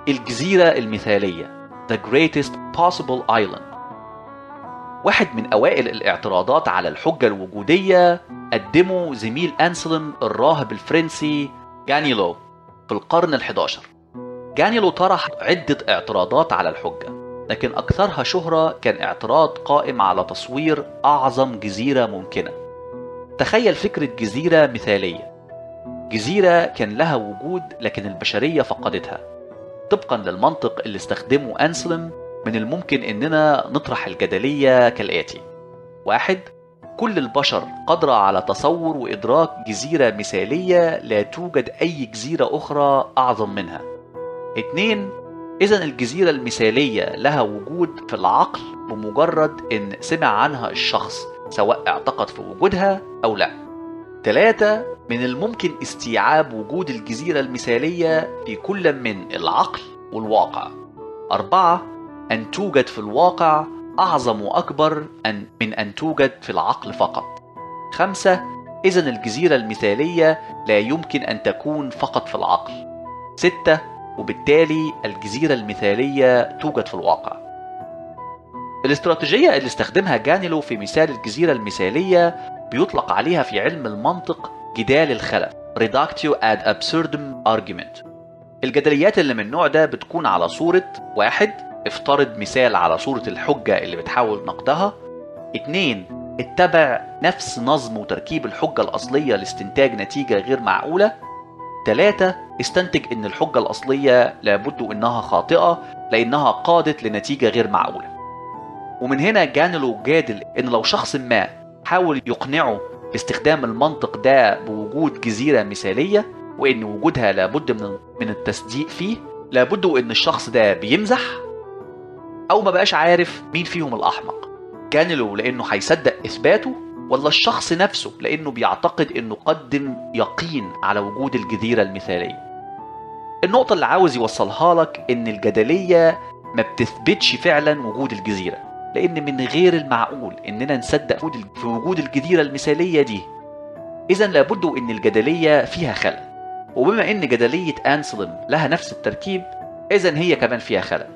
الجزيرة المثالية The Greatest Possible Island واحد من أوائل الاعتراضات على الحجة الوجودية قدمه زميل أنسلم الراهب الفرنسي جانيلو في القرن ال11 جانيلو طرح عدة اعتراضات على الحجة لكن أكثرها شهرة كان اعتراض قائم على تصوير أعظم جزيرة ممكنة تخيل فكرة جزيرة مثالية جزيرة كان لها وجود لكن البشرية فقدتها طبقا للمنطق اللي استخدمه أنسلم من الممكن إننا نطرح الجدلية كالآتي واحد كل البشر قادرة على تصور وإدراك جزيرة مثالية لا توجد أي جزيرة أخرى أعظم منها اتنين إذا الجزيرة المثالية لها وجود في العقل بمجرد إن سمع عنها الشخص سواء اعتقد في وجودها أو لا ثلاثة من الممكن استيعاب وجود الجزيرة المثالية في كل من العقل والواقع أربعة أن توجد في الواقع أعظم وأكبر أن من أن توجد في العقل فقط خمسة إذا الجزيرة المثالية لا يمكن أن تكون فقط في العقل ستة وبالتالي الجزيرة المثالية توجد في الواقع الاستراتيجية اللي استخدمها جانيلو في مثال الجزيرة المثالية بيطلق عليها في علم المنطق جدال الخلف reductio ad absurdum argument الجدليات اللي من النوع ده بتكون على صورة واحد افترض مثال على صورة الحجة اللي بتحاول نقدها اتنين اتبع نفس نظم وتركيب الحجة الأصلية لاستنتاج نتيجة غير معقولة تلاتة استنتج ان الحجة الأصلية لابد انها خاطئة لانها قادت لنتيجة غير معقولة ومن هنا جانلو جادل ان لو شخص ما حاول يقنعه باستخدام المنطق ده بوجود جزيرة مثالية وان وجودها لابد من من التصديق فيه لابد ان الشخص ده بيمزح او ما بقاش عارف مين فيهم الاحمق جانلو لانه هيصدق اثباته ولا الشخص نفسه لانه بيعتقد انه قدم يقين على وجود الجزيره المثاليه النقطه اللي عاوز يوصلها لك ان الجدليه ما بتثبتش فعلا وجود الجزيره لان من غير المعقول اننا نصدق في وجود الجزيره المثاليه دي اذا لابد ان الجدليه فيها خلل وبما ان جدليه انسلم لها نفس التركيب اذا هي كمان فيها خلل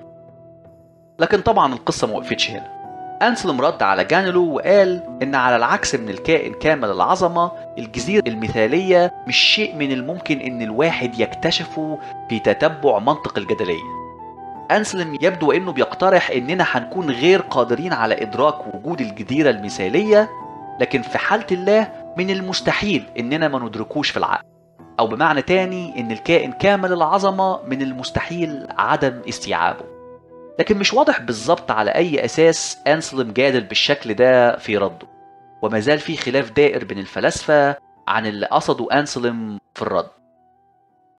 لكن طبعا القصه ما وقفتش هنا أنسلم رد على جانلو وقال إن على العكس من الكائن كامل العظمة الجزيرة المثالية مش شيء من الممكن إن الواحد يكتشفه في تتبع منطق الجدلية أنسلم يبدو إنه بيقترح إننا هنكون غير قادرين على إدراك وجود الجزيرة المثالية لكن في حالة الله من المستحيل إننا ما ندركوش في العقل أو بمعنى تاني إن الكائن كامل العظمة من المستحيل عدم استيعابه لكن مش واضح بالظبط على أي أساس أنسلم جادل بالشكل ده في رده وما زال في خلاف دائر بين الفلاسفة عن اللي قصده أنسلم في الرد